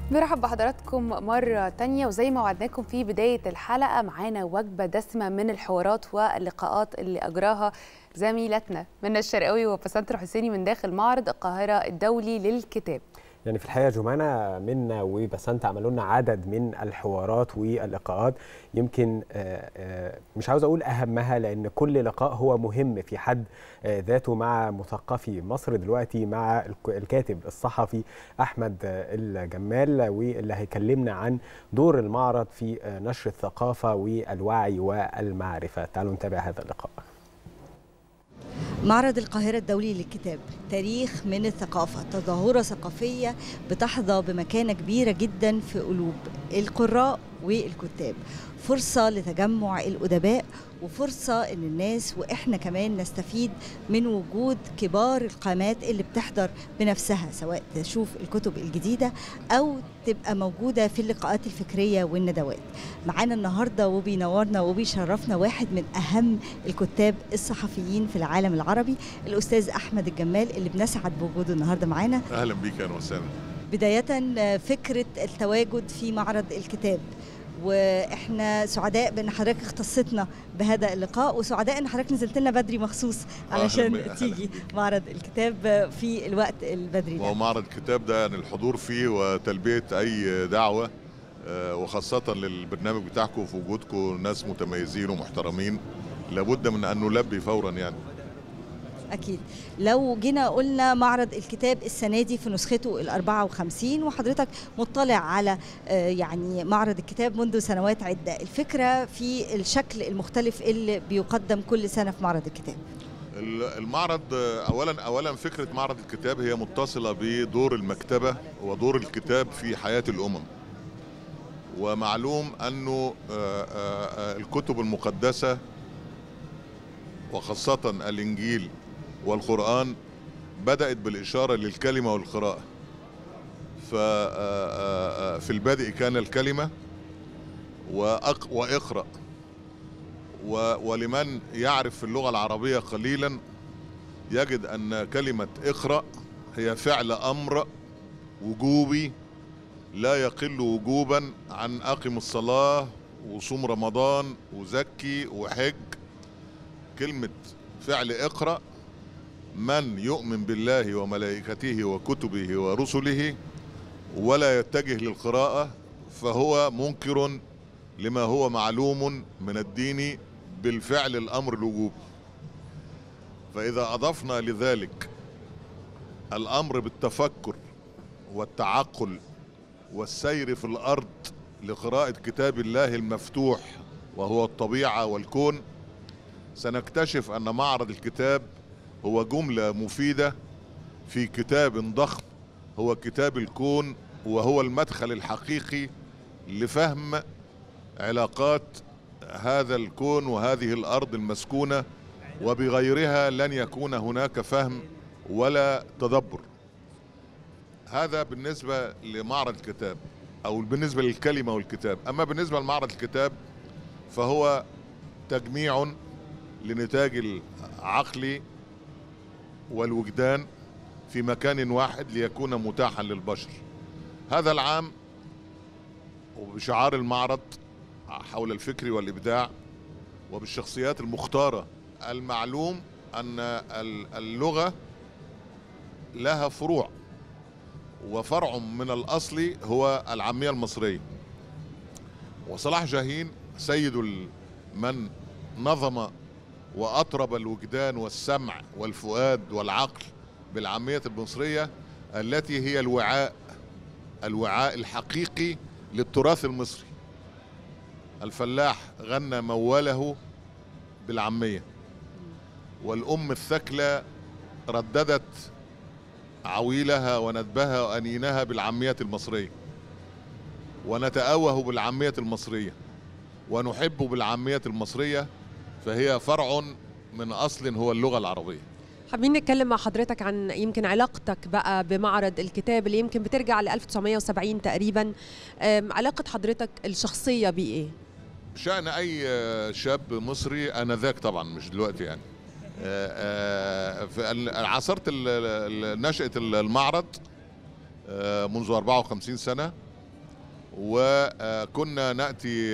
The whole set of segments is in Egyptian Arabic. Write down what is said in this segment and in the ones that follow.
مرحب بحضراتكم مرة تانية وزي ما وعدناكم في بداية الحلقة معانا وجبة دسمة من الحوارات واللقاءات اللي أجراها زميلتنا منى الشرقاوي وبسنتر حسيني من داخل معرض القاهرة الدولي للكتاب يعني في الحقيقه جمانة منا وبسنت عملوا لنا عدد من الحوارات واللقاءات يمكن آه، آه، مش عاوز اقول اهمها لان كل لقاء هو مهم في حد آه، ذاته مع مثقفي مصر دلوقتي مع الك- الكاتب الصحفي احمد آه، الجمال واللي هيكلمنا عن دور المعرض في آه، نشر الثقافه والوعي والمعرفه تعالوا نتابع هذا اللقاء معرض القاهرة الدولي للكتاب تاريخ من الثقافة تظاهرة ثقافية بتحظى بمكانة كبيرة جدا في قلوب القراء والكتاب فرصة لتجمع الأدباء وفرصة إن الناس وإحنا كمان نستفيد من وجود كبار القامات اللي بتحضر بنفسها سواء تشوف الكتب الجديدة أو تبقى موجودة في اللقاءات الفكرية والندوات معانا النهاردة وبينورنا وبيشرفنا واحد من أهم الكتاب الصحفيين في العالم العربي الأستاذ أحمد الجمال اللي بنسعد بوجوده النهاردة معانا اهلا بيك اهلا وسهلا بداية فكرة التواجد في معرض الكتاب واحنا سعداء بان حضرتك اختصتنا بهذا اللقاء وسعداء ان حضرتك نزلت لنا بدري مخصوص أهلاً علشان بك، أهلاً تيجي بك. معرض الكتاب في الوقت البدري وهو ده معرض الكتاب ده يعني الحضور فيه وتلبيه اي دعوه آه، وخاصه للبرنامج بتاعكم في وجودكم ناس متميزين ومحترمين لابد من ان نلبي فورا يعني اكيد لو جينا قلنا معرض الكتاب السنه دي في نسخته ال 54 وحضرتك مطلع على آه، يعني معرض الكتاب منذ سنوات عده الفكره في الشكل المختلف اللي بيقدم كل سنه في معرض الكتاب ال- المعرض آه، اولا اولا فكره معرض الكتاب هي متصله بدور المكتبه ودور الكتاب في حياه الامم ومعلوم انه آه، آه، آه، الكتب المقدسه وخاصه الانجيل والقران بدات بالاشاره للكلمه والقراءه ففي البادئ كان الكلمه وأق- واقرأ و- ولمن يعرف في اللغة العربية قليلا يجد أن كلمة اقرأ هي فعل أمر وجوبي لا يقل وجوبا عن أقم الصلاة وصوم رمضان وزكي وحج كلمة فعل اقرأ من يؤمن بالله وملائكته وكتبه ورسله ولا يتجه للقراءة فهو منكر لما هو معلوم من الدين بالفعل الامر الوجوب فاذا اضفنا لذلك الامر بالتفكر والتعقل والسير في الارض لقراءه كتاب الله المفتوح وهو الطبيعه والكون سنكتشف ان معرض الكتاب هو جمله مفيده في كتاب ضخم هو كتاب الكون وهو المدخل الحقيقي لفهم علاقات هذا الكون وهذه الارض المسكونه وبغيرها لن يكون هناك فهم ولا تدبر هذا بالنسبه لمعرض الكتاب او بالنسبه للكلمه والكتاب اما بالنسبه لمعرض الكتاب فهو تجميع لنتاج العقل والوجدان في مكان واحد ليكون متاحا للبشر هذا العام وبشعار المعرض حول الفكر والابداع وبالشخصيات المختاره المعلوم ان ال- اللغه لها فروع وفرع من الاصل هو العاميه المصريه وصلاح جاهين سيد ال- من نظم واطرب الوجدان والسمع والفؤاد والعقل بالعاميه المصريه التي هي الوعاء الوعاء الحقيقي للتراث المصري الفلاح غنى موله بالعامية والأم الثكلى رددت عويلها وندبها وأنينها بالعامية المصرية ونتأوه بالعامية المصرية ونحب بالعامية المصرية فهي فرع من أصل هو اللغة العربية حابين نتكلم مع حضرتك عن يمكن علاقتك بقى بمعرض الكتاب اللي يمكن بترجع ل 1970 تقريبا أم، علاقة حضرتك الشخصية بيه ايه؟ شأن أي آه، شاب مصري آنذاك طبعا مش دلوقتي يعني آه، آه، في ال- عاصرت ال- ال- نشأة المعرض آه، منذ 54 سنة وكنا ناتي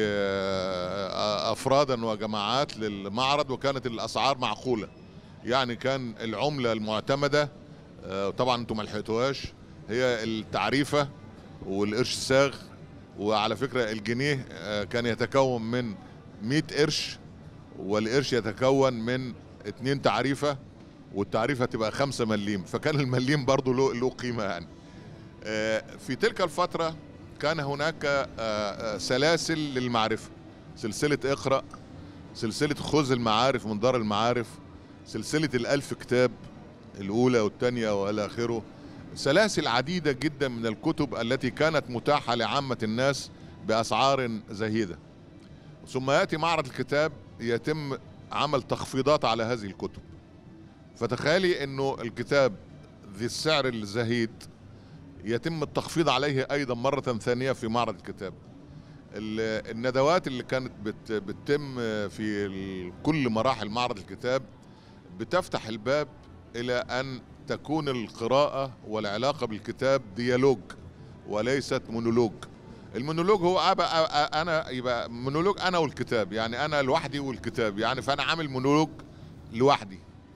آه، افرادا وجماعات للمعرض وكانت الاسعار معقوله يعني كان العمله المعتمده آه، طبعا انتم ما لحقتوهاش هي التعريفه والقرش الساغ وعلى فكره الجنيه آه، كان يتكون من 100 قرش والقرش يتكون من اتنين تعريفه والتعريفه تبقى 5 مليم فكان المليم برضه له له قيمه يعني آه، في تلك الفتره كان هناك آه، آه، سلاسل للمعرفه سلسله اقرا سلسله خذ المعارف من دار المعارف سلسله الالف كتاب الاولى والثانيه والى اخره سلاسل عديده جدا من الكتب التي كانت متاحه لعامه الناس باسعار زهيده ثم ياتي معرض الكتاب يتم عمل تخفيضات على هذه الكتب فتخيلي انه الكتاب ذي السعر الزهيد يتم التخفيض عليه ايضا مره ثانيه في معرض الكتاب ال- الندوات اللي كانت بت بتتم في ال- كل مراحل معرض الكتاب بتفتح الباب الى ان تكون القراءه والعلاقه بالكتاب ديالوج وليست مونولوج المونولوج هو أبقى أ- انا يبقى مونولوج انا والكتاب يعني انا لوحدي والكتاب يعني فانا عامل مونولوج لوحدي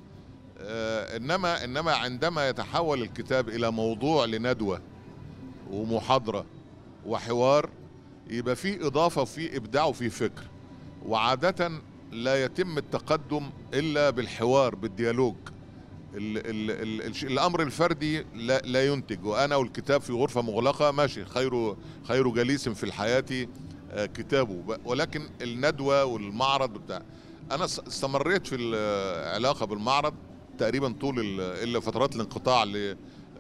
آه، انما انما عندما يتحول الكتاب الى موضوع لندوه ومحاضره وحوار يبقى في اضافه وفي ابداع وفي فكر وعاده لا يتم التقدم الا بالحوار بالديالوج ال ال ال ال الامر الفردي لا, لا ينتج وانا والكتاب في غرفه مغلقه ماشي خير خير جليس في الحياه آه، كتابه ب- ولكن الندوه والمعرض بتاع انا اس- استمريت في العلاقه بالمعرض تقريبا طول ال- الا فترات الانقطاع ل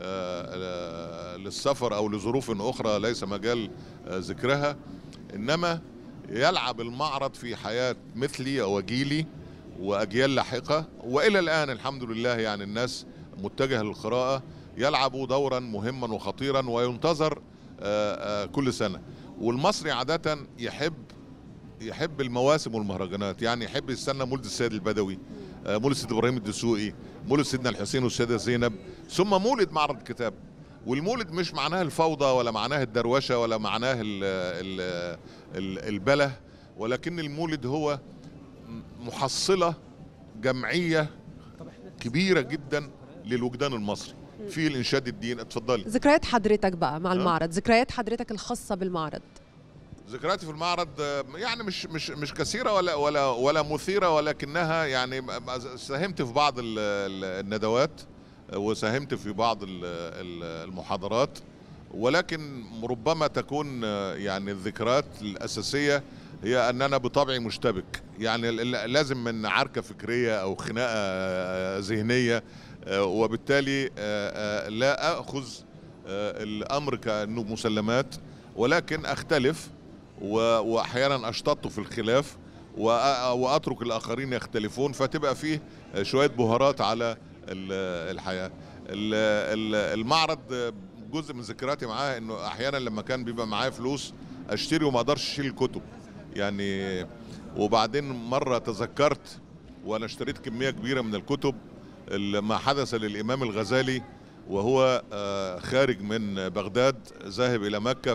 آه، للسفر او لظروف اخرى ليس مجال آه، ذكرها انما يلعب المعرض في حياه مثلي او جيلي واجيال لاحقه والى الان الحمد لله يعني الناس متجهه للقراءه يلعب دورا مهما وخطيرا وينتظر آه، آه، كل سنه والمصري عاده يحب يحب المواسم والمهرجانات يعني يحب يستنى مولد السيد البدوي آه، مولد سيد ابراهيم الدسوقي مولد سيدنا الحسين والسيده زينب ثم مولد معرض الكتاب والمولد مش معناه الفوضى ولا معناه الدروشه ولا معناه ال ال ال البله ولكن المولد هو محصله جمعيه كبيره جدا للوجدان المصري في الانشاد الدين اتفضلي ذكريات حضرتك بقى مع أه؟ المعرض ذكريات حضرتك الخاصه بالمعرض ذكرياتي في المعرض آه، يعني مش مش مش كثيره ولا ولا ولا مثيره ولكنها يعني م- م- ساهمت في بعض ال- ال- الندوات آه، وساهمت في بعض ال- ال- المحاضرات ولكن ربما تكون آه، يعني الذكريات الاساسيه هي ان انا بطبعي مشتبك يعني ال- ال- لازم من عركه فكريه او خناقه آه، ذهنيه آه، وبالتالي آه، آه، لا اخذ آه، الامر كانه مسلمات ولكن اختلف و- واحيانا اشتط في الخلاف وأ- واترك الاخرين يختلفون فتبقى فيه شويه بهارات على ال- الحياه ال- ال- المعرض جزء من ذكرياتي معاه انه احيانا لما كان بيبقى معايا فلوس اشتري وما اقدرش اشيل الكتب يعني وبعدين مره تذكرت وانا اشتريت كميه كبيره من الكتب ال- ما حدث للامام الغزالي وهو آه، خارج من بغداد ذاهب الى مكه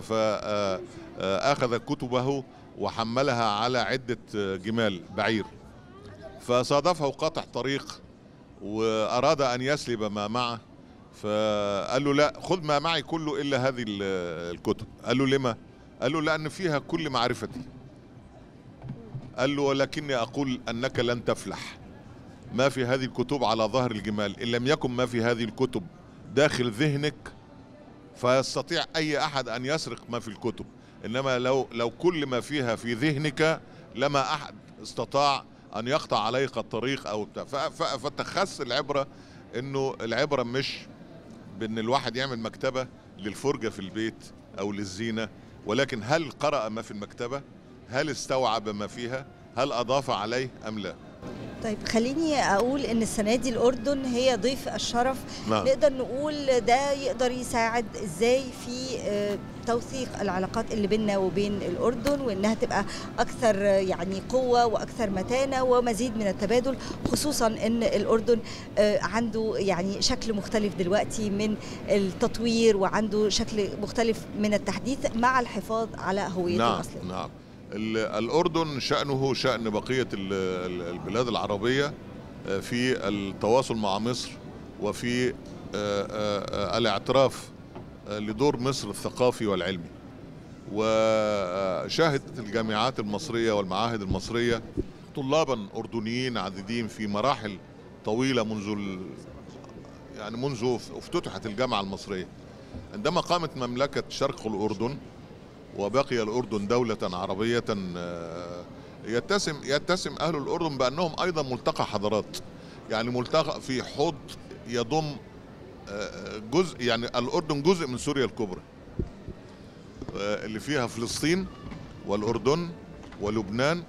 فاخذ كتبه وحملها على عده آه، جمال بعير فصادفه قاطع طريق واراد ان يسلب ما معه فقال له لا خذ ما معي كله الا هذه ال- الكتب قال له لما قال له لان فيها كل معرفتي قال له ولكني اقول انك لن تفلح ما في هذه الكتب على ظهر الجمال ان لم يكن ما في هذه الكتب داخل ذهنك فيستطيع اي احد ان يسرق ما في الكتب انما لو لو كل ما فيها في ذهنك لما احد استطاع ان يقطع عليك الطريق او بتاع ف- ف- فتخص العبره انه العبره مش بان الواحد يعمل مكتبه للفرجه في البيت او للزينه ولكن هل قرأ ما في المكتبه هل استوعب ما فيها هل اضاف عليه ام لا طيب خليني اقول ان السنه دي الاردن هي ضيف الشرف نعم نقدر نقول ده يقدر يساعد ازاي في آه، توثيق العلاقات اللي بيننا وبين الاردن وانها تبقى اكثر آه، يعني قوه واكثر متانه ومزيد من التبادل خصوصا ان الاردن آه، عنده يعني شكل مختلف دلوقتي من التطوير وعنده شكل مختلف من التحديث مع الحفاظ على هويته نعم الاصليه نعم ال- الأردن شأنه شأن بقية ال- ال- البلاد العربية آه، في التواصل مع مصر وفي آه، آه، آه، الاعتراف آه، لدور مصر الثقافي والعلمي وشهدت الجامعات المصرية والمعاهد المصرية طلابا أردنيين عديدين في مراحل طويلة منذ ال- يعني منذ افتتحت الجامعة المصرية عندما قامت مملكة شرق الأردن وبقي الأردن دولة عربية آه، يتسم يتسم أهل الأردن بأنهم أيضا ملتقى حضارات يعني ملتقى في حوض يضم آه، جزء يعني الأردن جزء من سوريا الكبرى آه، اللي فيها فلسطين والأردن ولبنان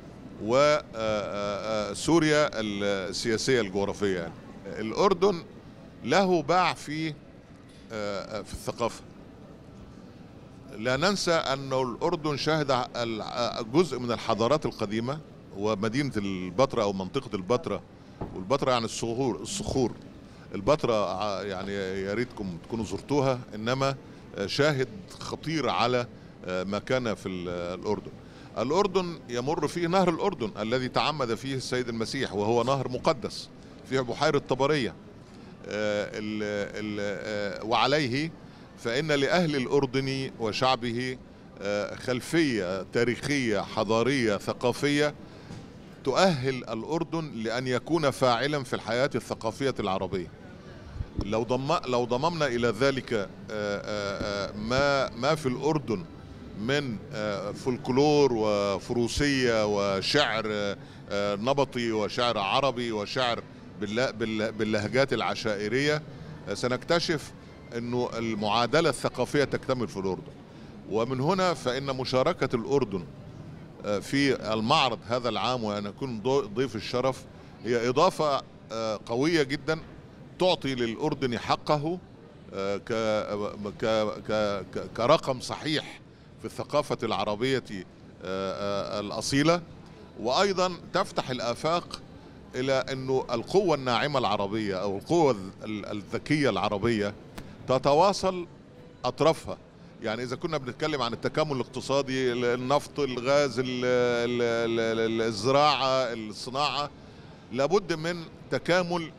وسوريا السياسية الجغرافية يعني. الأردن له باع في آه، في الثقافة لا ننسى أن الأردن شهد ال- جزء من الحضارات القديمة ومدينة البتراء أو منطقة البتراء والبتراء يعني الصخور الصخور البتراء ع- يعني يا ريتكم تكونوا زرتوها إنما شاهد خطير على ما كان في ال- الأردن الأردن يمر فيه نهر الأردن الذي تعمد فيه السيد المسيح وهو نهر مقدس فيه بحيرة طبرية آه، ال- ال- آه، وعليه فإن لأهل الأردن وشعبه آه، خلفية تاريخية حضارية ثقافية تؤهل الأردن لأن يكون فاعلا في الحياة الثقافية العربية لو ضم لو ضممنا إلى ذلك آه، آه، آه، ما ما في الأردن من آه، فولكلور وفروسية وشعر آه، آه، نبطي وشعر عربي وشعر بالل- بالل- باللهجات العشائرية آه، سنكتشف انه المعادله الثقافيه تكتمل في الاردن ومن هنا فان مشاركه الاردن آه، في المعرض هذا العام وان اكون ضو- ضيف الشرف هي اضافه آه، قويه جدا تعطي للاردن حقه آه، ك- ك- ك- ك- كرقم صحيح في الثقافه العربيه آه، آه، الاصيله وايضا تفتح الافاق الى انه القوه الناعمه العربيه او القوه ال- الذكيه العربيه تتواصل اطرافها يعني اذا كنا بنتكلم عن التكامل الاقتصادي النفط الغاز ال- ال- ال- الزراعه الصناعه لابد من تكامل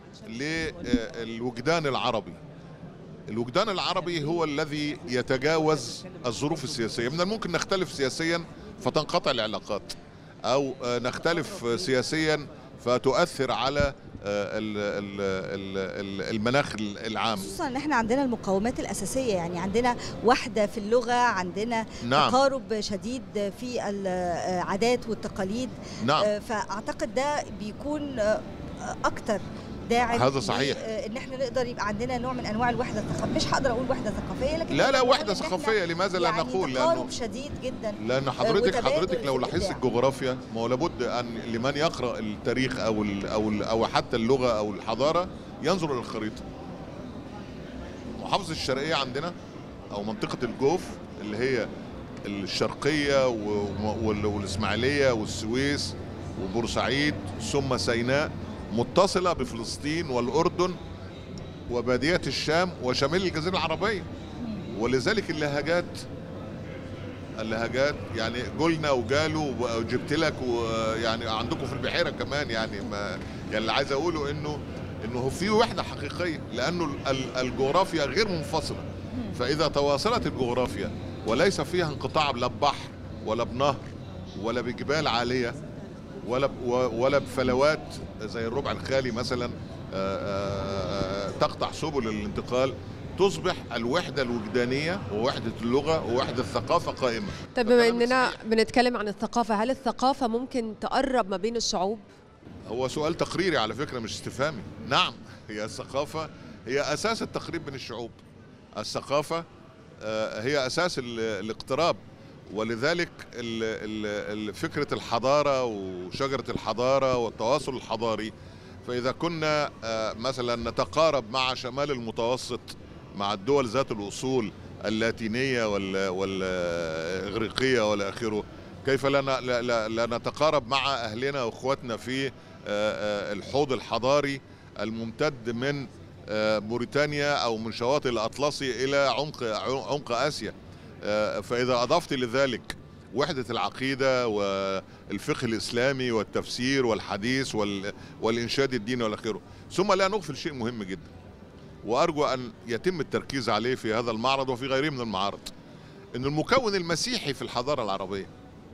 للوجدان العربي الوجدان العربي هو الذي يتجاوز الظروف السياسيه من الممكن نختلف سياسيا فتنقطع العلاقات او آه، نختلف سياسيا فتؤثر على آه، ال- ال- ال- ال- المناخ العام خصوصا ان احنا عندنا المقومات الاساسيه يعني عندنا وحده في اللغه عندنا نعم تقارب شديد في العادات والتقاليد نعم آه، فاعتقد ده بيكون آه، اكتر داعم هذا صحيح. ل- آه، ان احنا نقدر يبقى عندنا نوع من انواع الوحده الثقافيه مش هقدر اقول وحده ثقافيه لكن لا لا نقدر وحده نقول إن إحنا ثقافيه لماذا لا يعني نقول لانه تقارب شديد جدا لان حضرتك وتبادل حضرتك لو في لاحظت الإبداع. الجغرافيا ما هو لابد ان لمن يقرا التاريخ او ال او ال او حتى اللغه او الحضاره ينظر الى الخريطه محافظه الشرقيه عندنا او منطقه الجوف اللي هي الشرقيه و- وال- والاسماعيليه والسويس وبورسعيد ثم سيناء متصله بفلسطين والاردن وباديه الشام وشمال الجزيره العربيه ولذلك اللهجات اللهجات يعني قلنا وقالوا وجبت لك ويعني عندكم في البحيره كمان يعني ما يعني اللي عايز اقوله انه انه في وحده حقيقيه لانه ال- ال- الجغرافيا غير منفصله فاذا تواصلت الجغرافيا وليس فيها انقطاع لا ببحر ولا بنهر ولا بجبال عاليه ولا ب- و- ولا بفلوات زي الربع الخالي مثلا آه، آه، آه، تقطع سبل الانتقال تصبح الوحده الوجدانيه ووحده اللغه ووحده الثقافه قائمه طيب بما فكلامك اننا صحيح. بنتكلم عن الثقافه هل الثقافه ممكن تقرب ما بين الشعوب هو سؤال تقريري على فكره مش استفهامي نعم هي الثقافه هي اساس التقريب بين الشعوب الثقافه آه، هي اساس ال- الاقتراب ولذلك ال- ال- ال- فكرة الحضارة وشجرة الحضارة والتواصل الحضاري فإذا كنا آه، مثلا نتقارب مع شمال المتوسط مع الدول ذات الأصول اللاتينية وال- والإغريقية والى آخره كيف لا ن- لا- لا لا نتقارب مع أهلنا وإخواتنا في آه، آه، الحوض الحضاري الممتد من آه، موريتانيا أو من شواطئ الأطلسي إلى عمق عمق آسيا آه، فإذا أضفت لذلك وحدة العقيدة والفقه الإسلامي والتفسير والحديث وال- والإنشاد الديني والى آخره ثم لا نغفل شيء مهم جدا وأرجو أن يتم التركيز عليه في هذا المعرض وفي غيره من المعارض أن المكون المسيحي في الحضارة العربية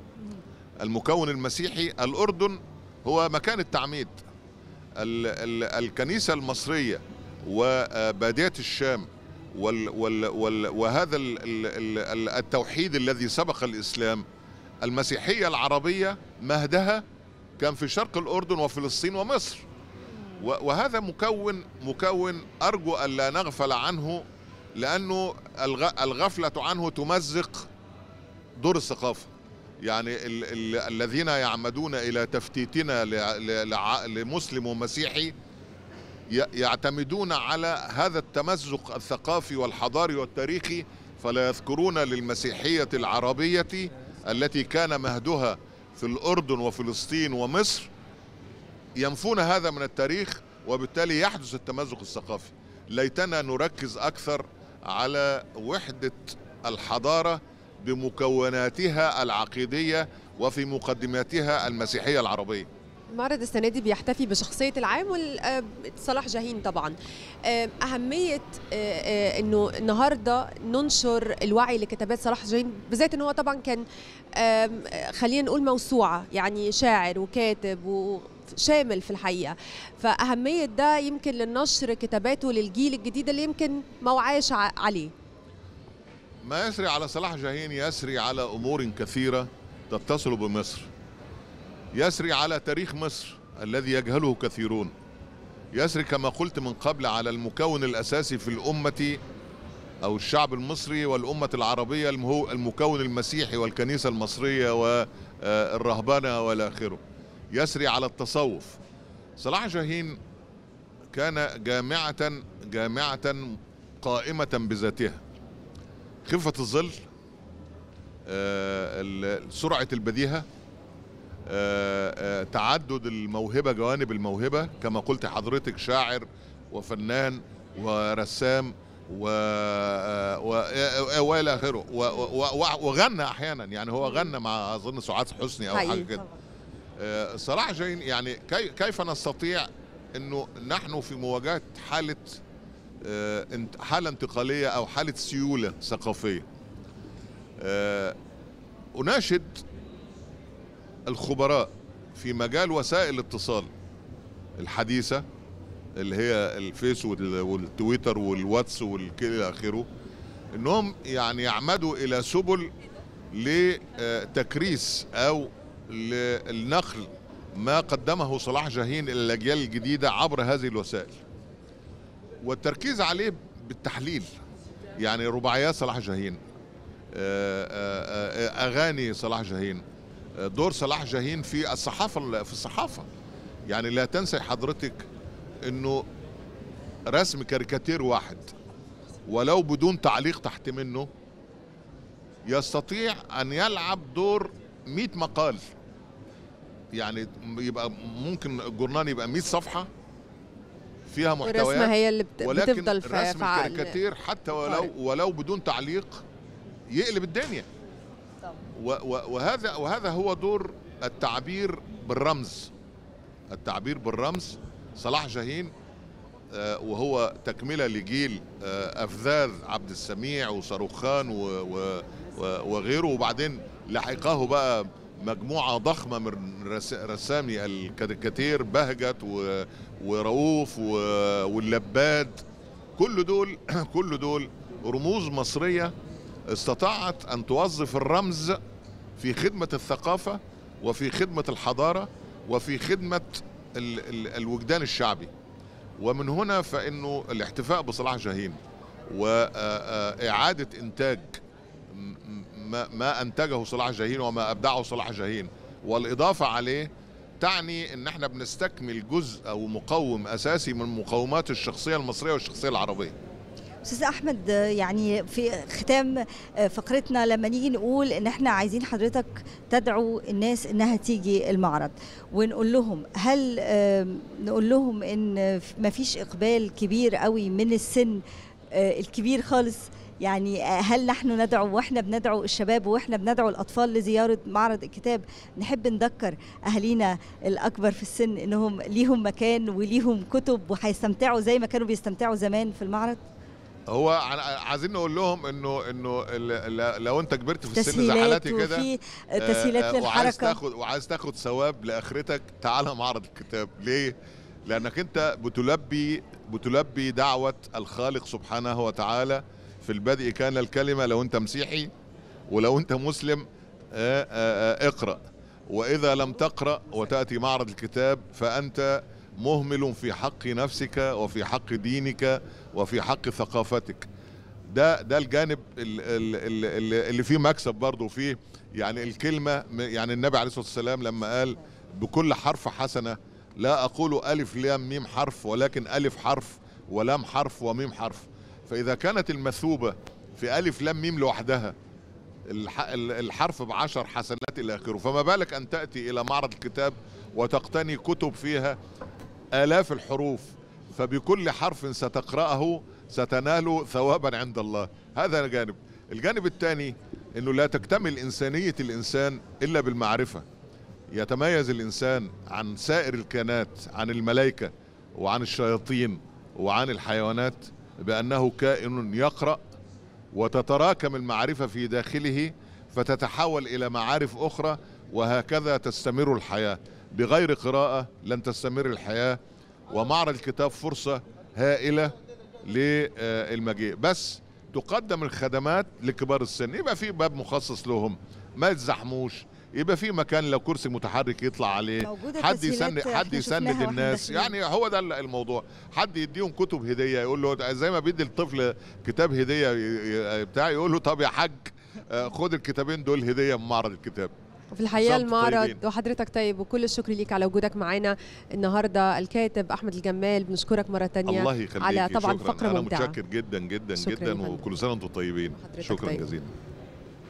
المكون المسيحي الأردن هو مكان التعميد ال ال الكنيسة المصرية وبادية الشام وال وال وال وهذا ال ال ال التوحيد الذي سبق الإسلام المسيحية العربية مهدها كان في شرق الأردن وفلسطين ومصر و- وهذا مكون مكون أرجو أن لا نغفل عنه لأنه الغ- الغفلة عنه تمزق دور الثقافة يعني ال ال الذين يعمدون إلى تفتيتنا ل- ل- لع- لمسلم ومسيحي ي- يعتمدون على هذا التمزق الثقافي والحضاري والتاريخي فلا يذكرون للمسيحية العربية التي كان مهدها في الأردن وفلسطين ومصر ينفون هذا من التاريخ وبالتالي يحدث التمزق الثقافي ليتنا نركز أكثر على وحدة الحضارة بمكوناتها العقيدية وفي مقدماتها المسيحية العربية المعرض السنة دي بيحتفي بشخصية العام وال- آه، صلاح جاهين طبعا آه، أهمية آه، آه، إنه النهاردة ننشر الوعي لكتابات صلاح جاهين بالذات إنه هو طبعا كان آم، آه، خلينا نقول موسوعة يعني شاعر وكاتب وشامل في الحقيقة فأهمية ده يمكن للنشر كتاباته للجيل الجديد اللي يمكن ما وعاش ع- عليه ما يسري على صلاح جاهين يسري على امور كثيره تتصل بمصر يسري على تاريخ مصر الذي يجهله كثيرون يسري كما قلت من قبل على المكون الاساسي في الامه او الشعب المصري والامه العربيه المهو- المكون المسيحي والكنيسه المصريه والرهبنه والى اخره يسري على التصوف صلاح جاهين كان جامعه جامعه قائمه بذاتها خفة الظل آه، ال- سرعة البديهة آه، آه، تعدد الموهبة جوانب الموهبة كما قلت حضرتك شاعر وفنان ورسام و آه، و- آه، والى اخره و- و- و- وغنى احيانا يعني هو غنى مع اظن سعاد حسني او حقيقي. حاجه كده آه، صلاح جايين يعني كي- كيف نستطيع انه نحن في مواجهه حاله آه، انت- حاله انتقاليه او حاله سيوله ثقافيه آه، اناشد الخبراء في مجال وسائل الاتصال الحديثه اللي هي الفيس وال- والتويتر والواتس والى اخره انهم يعني يعمدوا الى سبل لتكريس او للنقل ما قدمه صلاح جاهين الى الاجيال الجديده عبر هذه الوسائل والتركيز عليه بالتحليل يعني رباعيات صلاح جاهين آه، آه، آه، اغاني صلاح جاهين آه، دور صلاح جاهين في الصحافه في الصحافه يعني لا تنسي حضرتك انه رسم كاريكاتير واحد ولو بدون تعليق تحت منه يستطيع ان يلعب دور 100 مقال يعني يبقى ممكن الجورنال يبقى 100 صفحه فيها محتويات والرسمة هي اللي بت- ولكن بتفضل في رسم في عقل الكاريكاتير حتى ولو القارئ. ولو بدون تعليق يقلب الدنيا و و وهذا وهذا هو دور التعبير بالرمز التعبير بالرمز صلاح جاهين آه، وهو تكمله لجيل آه، افذاذ عبد السميع وصاروخان و- و- و- وغيره وبعدين لحقه بقى مجموعه ضخمه من رس- رسامي الكاريكاتير بهجت و- ورؤوف و- واللباد كل دول كل دول رموز مصريه استطاعت ان توظف الرمز في خدمه الثقافه وفي خدمه الحضاره وفي خدمه ال ال الوجدان الشعبي ومن هنا فانه الاحتفاء بصلاح جاهين واعاده انتاج م- م- ما, ما انتجه صلاح جاهين وما ابدعه صلاح جاهين والاضافه عليه تعني ان احنا بنستكمل جزء او مقوم اساسي من مقومات الشخصيه المصريه والشخصيه العربيه استاذ احمد يعني في ختام فقرتنا لما نيجي نقول ان احنا عايزين حضرتك تدعو الناس انها تيجي المعرض ونقول لهم هل نقول لهم ان ما فيش اقبال كبير قوي من السن الكبير خالص يعني هل نحن ندعو واحنا بندعو الشباب واحنا بندعو الاطفال لزياره معرض الكتاب نحب نذكر اهالينا الاكبر في السن انهم ليهم مكان وليهم كتب وهيستمتعوا زي ما كانوا بيستمتعوا زمان في المعرض هو عايزين نقول لهم انه انه لو انت كبرت في السن زي حالاتي كده وفي تسهيلات آه للحركه وعايز تاخد وعايز تاخد ثواب لاخرتك تعال معرض الكتاب ليه؟ لانك انت بتلبي بتلبي دعوه الخالق سبحانه وتعالى في البدء كان الكلمه لو انت مسيحي ولو انت مسلم آآ آآ اقرا واذا لم تقرا وتاتي معرض الكتاب فانت مهمل في حق نفسك وفي حق دينك وفي حق ثقافتك ده ده الجانب اللي, اللي فيه مكسب برضه فيه يعني الكلمه يعني النبي عليه الصلاه والسلام لما قال بكل حرف حسنه لا اقول الف لام ميم حرف ولكن الف حرف ولام حرف وميم حرف فاذا كانت المثوبه في الف لام ميم لوحدها الحرف بعشر حسنات الى اخره فما بالك ان تاتي الى معرض الكتاب وتقتني كتب فيها آلاف الحروف فبكل حرف ستقرأه ستنال ثوابا عند الله هذا جانب الجانب الثاني أنه لا تكتمل إنسانية الإنسان إلا بالمعرفة يتميز الإنسان عن سائر الكائنات عن الملائكة وعن الشياطين وعن الحيوانات بأنه كائن يقرأ وتتراكم المعرفة في داخله فتتحول إلى معارف أخرى وهكذا تستمر الحياة بغير قراءة لن تستمر الحياة ومعرض الكتاب فرصة هائلة للمجيء بس تقدم الخدمات لكبار السن يبقى في باب مخصص لهم ما يتزحموش يبقى في مكان لو كرسي متحرك يطلع عليه حد يسند حد يسند الناس يعني هو ده الموضوع حد يديهم كتب هديه يقول له زي ما بيدي الطفل كتاب هديه بتاع يقول له طب يا حاج خد الكتابين دول هديه من معرض الكتاب وفي الحقيقه المعرض وحضرتك طيب وكل الشكر ليك على وجودك معانا النهارده الكاتب احمد الجمال بنشكرك مره ثانيه الله يخليك على طبعا شكرا. فقره انا ممتعه متشكر جدا جدا جدا وكل سنه وانتم طيبين شكرا طيب. جزيلا